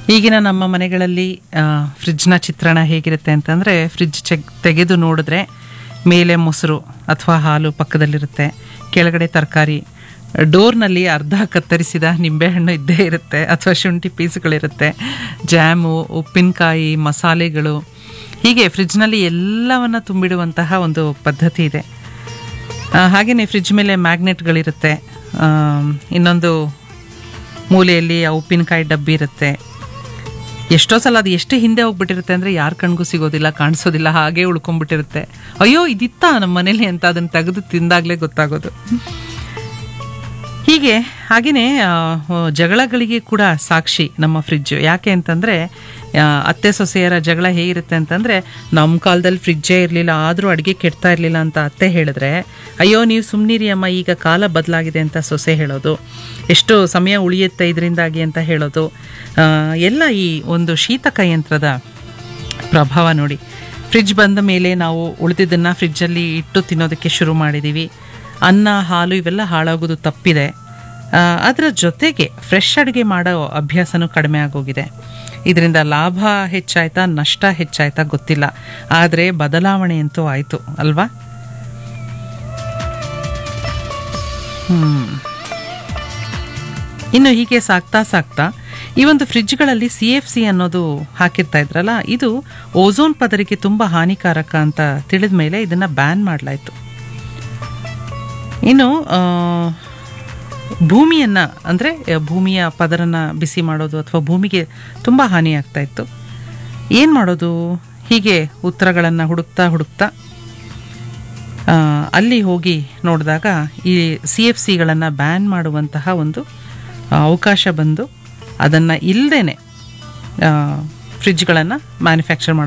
ಈಗಿನ ನಮ್ಮ ಮನೆಗಳಲ್ಲಿ ಆ, ಫ್ರಿಡ್ಜ್ನ ಚಿತ್ರಣ ಹೇಗಿರುತ್ತೆ ಅಂತಂದರೆ ಫ್ರಿಡ್ಜ್ ಚೆಕ್ ತೆಗೆದು ನೋಡಿದ್ರೆ ಮೇಲೆ ಮೊಸರು ಅಥವಾ ಹಾಲು ಪಕ್ಕದಲ್ಲಿರುತ್ತೆ ಕೆಳಗಡೆ ತರಕಾರಿ ಡೋರ್ನಲ್ಲಿ ಅರ್ಧ ಕತ್ತರಿಸಿದ ನಿಂಬೆಹಣ್ಣು ಇದ್ದೇ ಇರುತ್ತೆ ಅಥವಾ ಶುಂಠಿ ಪೀಸ್ಗಳಿರುತ್ತೆ ಜಾಮು ಉಪ್ಪಿನಕಾಯಿ ಮಸಾಲೆಗಳು ಹೀಗೆ ಫ್ರಿಡ್ಜ್ನಲ್ಲಿ ಎಲ್ಲವನ್ನ ತುಂಬಿಡುವಂತಹ ಒಂದು ಪದ್ಧತಿ ಇದೆ ಆ, ಹಾಗೆಯೇ ಫ್ರಿಡ್ಜ್ ಮೇಲೆ ಮ್ಯಾಗ್ನೆಟ್ಗಳಿರುತ್ತೆ ಆಮ್, ಇನ್ನೊಂದು ಮೂಲೆಯಲ್ಲಿ ಆ ಉಪ್ಪಿನಕಾಯಿ ಡಬ್ಬಿ ಇರುತ್ತೆ ಎಷ್ಟೋ ಸಲ ಅದು ಎಷ್ಟು ಹಿಂದೆ ಹೋಗ್ಬಿಟ್ಟಿರುತ್ತೆ ಅಂದರೆ ಯಾರ ಕಣ್ಗೂ ಸಿಗೋದಿಲ್ಲ ಕಾಣಿಸೋದಿಲ್ಲ ಹಾಗೆ ಉಳ್ಕೊಂಡ್ಬಿಟ್ಟಿರುತ್ತೆ ಅಯ್ಯೋ ಇದಿತ್ತಾ ನಮ್ಮ ಮನೇಲಿ ಅಂತ ಅದನ್ನು ತೆಗೆದು ತಿಂದಾಗಲೇ ಗೊತ್ತಾಗೋದು ಹೀಗೆ ಹಾಗೆಯೇ ಜಗಳಗಳಿಗೆ ಕೂಡ ಸಾಕ್ಷಿ ನಮ್ಮ ಫ್ರಿಡ್ಜ್ ಯಾಕೆ ಅಂತಂದರೆ ಅತ್ತೆ ಸೊಸೆಯರ ಜಗಳ ಹೇಗಿರುತ್ತೆ ಅಂತಂದರೆ ನಮ್ಮ ಕಾಲದಲ್ಲಿ ಫ್ರಿಡ್ಜೇ ಇರಲಿಲ್ಲ ಆದರೂ ಅಡುಗೆ ಕೆಡ್ತಾ ಇರಲಿಲ್ಲ ಅಂತ ಅತ್ತೆ ಹೇಳಿದ್ರೆ ಅಯ್ಯೋ ನೀವು ಸುಮ್ಮನಿರಿ ಅಮ್ಮ ಈಗ ಕಾಲ ಬದಲಾಗಿದೆ ಅಂತ ಸೊಸೆ ಹೇಳೋದು ಎಷ್ಟು ಸಮಯ ಉಳಿಯುತ್ತೆ ಇದರಿಂದಾಗಿ ಅಂತ ಹೇಳೋದು ಆ, ಎಲ್ಲ ಈ ಒಂದು ಶೀತಕ ಯಂತ್ರದ ಪ್ರಭಾವ ನೋಡಿ ಫ್ರಿಡ್ಜ್ ಬಂದ ಮೇಲೆ ನಾವು ಉಳಿದಿದ್ದನ್ನು ಫ್ರಿಡ್ಜಲ್ಲಿ ಇಟ್ಟು ತಿನ್ನೋದಕ್ಕೆ ಶುರು ಮಾಡಿದ್ದೀವಿ ಅನ್ನ ಹಾಲು ಇವೆಲ್ಲ ಹಾಳಾಗೋದು ತಪ್ಪಿದೆ ಆ, ಅದರ ಜೊತೆಗೆ ಫ್ರೆಶ್ ಅಡುಗೆ ಮಾಡೋ ಅಭ್ಯಾಸನೂ ಕಡಿಮೆ ಆಗೋಗಿದೆ ಇದರಿಂದ ಲಾಭ ಹೆಚ್ಚಾಯ್ತಾ ನಷ್ಟ ಹೆಚ್ಚಾಯ್ತಾ ಗೊತ್ತಿಲ್ಲ ಆದರೆ ಬದಲಾವಣೆ ಅಂತೂ ಆಯಿತು ಅಲ್ವಾ ಹ್ಮ್ ಇನ್ನು ಹೀಗೆ ಸಾಕ್ತಾ ಸಾಕ್ತಾ ಈ ಒಂದು ಫ್ರಿಡ್ಜ್ಗಳಲ್ಲಿ ಸಿ ಎಫ್ ಸಿ ಅನ್ನೋದು ಹಾಕಿರ್ತಾ ಇದ್ರಲ್ಲ ಇದು ಓಝೋನ್ ಪದರಿಗೆ ತುಂಬ ಹಾನಿಕಾರಕ ಅಂತ ತಿಳಿದ ಮೇಲೆ ಇದನ್ನು ಬ್ಯಾನ್ ಮಾಡಲಾಯಿತು ಇನ್ನು ಆ, ಭೂಮಿಯನ್ನು ಅಂದರೆ ಭೂಮಿಯ ಪದರನ ಬಿಸಿ ಮಾಡೋದು ಅಥವಾ ಭೂಮಿಗೆ ತುಂಬ ಹಾನಿ ಆಗ್ತಾ ಇತ್ತು ಏನು ಮಾಡೋದು ಹೀಗೆ ಉತ್ತರಗಳನ್ನು ಹುಡುಕ್ತಾ ಹುಡುಕ್ತಾ ಆ, ಅಲ್ಲಿ ಹೋಗಿ ನೋಡಿದಾಗ ಈ ಸಿ ಎಫ್ ಸಿಗಳನ್ನು ಬ್ಯಾನ್ ಮಾಡುವಂತಹ ಒಂದು ಆ, ಅವಕಾಶ ಬಂದು ಅದನ್ನು ಇಲ್ಲದೇ ಫ್ರಿಡ್ಜ್ಗಳನ್ನು ಮ್ಯಾನುಫ್ಯಾಕ್ಚರ್ ಮಾಡೋ